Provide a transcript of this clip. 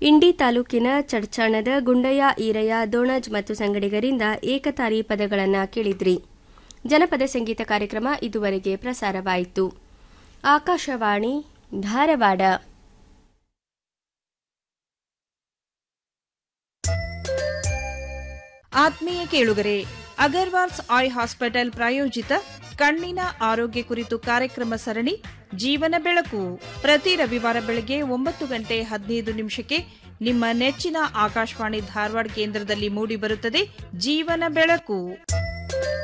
ಇಂಡಿ ತಾಲೂಕಿನ ಚಡ್ಚಾಣದ ಗುಂಡಯ್ಯ ಈರಯ್ಯ ದೋಣಜ್ ಮತ್ತು ಸಂಗಡಿಗರಿಂದ ಏಕತಾರಿ ಪದಗಳನ್ನು ಕೇಳಿದ್ರಿ ಜನಪದ ಸಂಗೀತ ಕಾರ್ಯಕ್ರಮ ಇದುವರೆಗೆ ಪ್ರಸಾರವಾಯಿತು ಆಕಾಶವಾಣಿ ಧಾರವಾಡ ಆತ್ಮೀಯ ಕೇಳುಗರೆ ಅಗರ್ವಾಲ್ಸ್ ಐ ಹಾಸ್ಪಿಟಲ್ ಪ್ರಾಯೋಜಿತ ಕಣ್ಣಿನ ಆರೋಗ್ಯ ಕುರಿತು ಕಾರ್ಯಕ್ರಮ ಸರಣಿ ಜೀವನ ಬೆಳಕು ಪ್ರತಿ ರವಿವಾರ ಬೆಳಗ್ಗೆ ಒಂಬತ್ತು ಗಂಟೆ ಹದಿನೈದು ನಿಮಿಷಕ್ಕೆ ನಿಮ್ಮ ನೆಚ್ಚಿನ ಆಕಾಶವಾಣಿ ಧಾರವಾಡ ಕೇಂದ್ರದಲ್ಲಿ ಮೂಡಿಬರುತ್ತದೆ ಜೀವನ ಬೆಳಕು